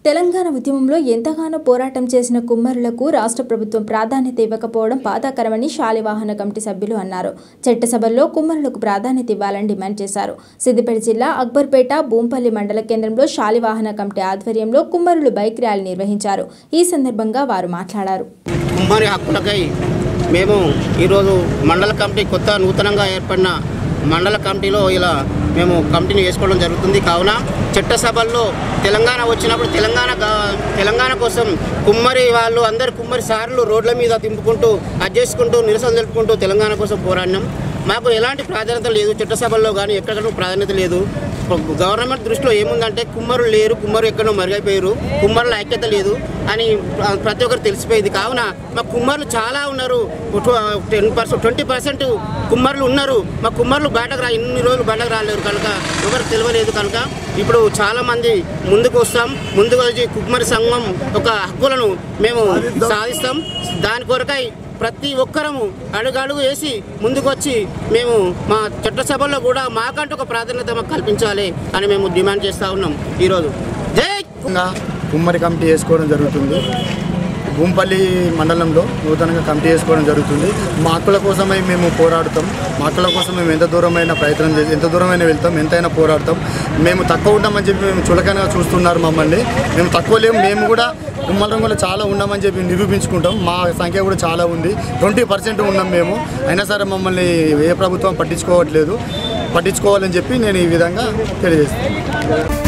తెలంగాణ ఉద్యమంలో ఎంతగానో పోరాటం చేసిన కుమ్మరులకు రాష్ట్ర ప్రభుత్వం ప్రాధాన్యత ఇవ్వకపోవడం బాధాకరమని శాలివాహన కమిటీ సభ్యులు అన్నారు చట్టసభల్లో కుమ్మరులకు ప్రాధాన్యత ఇవ్వాలని డిమాండ్ చేశారు సిద్దిపేట జిల్లా అక్బర్పేట భూంపల్లి మండల కేంద్రంలో శాలివాహన కమిటీ ఆధ్వర్యంలో కుమ్మరులు బైక్ ర్యాలీ నిర్వహించారు ఈ సందర్భంగా వారు మాట్లాడారు కుమ్మరి హక్కులకై మేము ఈరోజు మండల కమిటీ కొత్త నూతనంగా ఏర్పడిన మండల కమిటీలో ఇలా మేము కమిటీని వేసుకోవడం జరుగుతుంది కావున చట్టసభల్లో తెలంగాణ వచ్చినప్పుడు తెలంగాణ గా- తెలంగాణ కోసం కుమ్మరి వాళ్ళు అందరు కుమ్మరి సార్లు రోడ్ల మీద తింపుకుంటూ అది చేసుకుంటూ నిరసన తెలుపుకుంటూ తెలంగాణ కోసం పోరాడినాం మాకు ఎలాంటి ప్రాధాన్యత లేదు చట్టసభల్లో కానీ ఎక్కడ ప్రాధాన్యత లేదు గవర్నమెంట్ దృష్టిలో ఏముందంటే కుమ్మరులు లేరు కుమ్మరు ఎక్కడో మరుగైపోయారు కుమ్మరుల ఐక్యత లేదు అని ప్ర- ప్రతి ఒక్కరు తెలిసిపోయింది కావున మా కుమ్మరులు చాలా ఉన్నారు టెన్ పర్సెంట్ ట్వంటీ పర్సెంట్ కుమ్మరులు ఉన్నారు మా కుమ్మరులు బయటకు రా ఇన్ని రోజులు బయటకు రాలేరు కనుక ఎవరికి తెలియలేదు కనుక ఇప్పుడు చాలా మంది ముందుకు వస్తాం ముందుకు వచ్చి కుమ్మరి సంఘం ఒక హక్కులను మేము సాధిస్తాం దాని కొరకై ప్రతి ఒక్కరము అడుగడుగు వేసి ముందుకొచ్చి మేము మా చట్టసభల్లో కూడా మాకంటూ ఒక ప్రాధాన్యత మాకు కల్పించాలి అని మేము డిమాండ్ చేస్తూ ఉన్నాం ఈరోజు జై నూతనంగా కుమ్మరి కమిటీ వేసుకోవడం జరుగుతుంది భూంపల్లి మండలంలో నూతనంగా కమిటీ వేసుకోవడం జరుగుతుంది మా హక్కుల కోసమై మేము పోరాడుతాం మా హక్కుల కోసం మేము ఎంత దూరమైన ప్రయత్నం చేసి ఎంత దూరమైన వెళ్తాం ఎంతైనా పోరాడతాం మేము తక్కువ ఉంటామని చెప్పి మేము చులకనగా చూస్తున్నారు మమ్మల్ని మేము తక్కువ లేము మేము కూడా కుమ్మల రంగులో చాలా ఉన్నామని చెప్పి నిరూపించుకుంటాం మా సంఖ్య కూడా చాలా ఉంది ట్వంటీ పర్సెంట్ ఉన్నాం మేము అయినా సరే మమ్మల్ని ఏ ప్రభుత్వం పట్టించుకోవట్లేదు పట్టించుకోవాలని చెప్పి నేను ఈ విధంగా తెలియజేస్తాను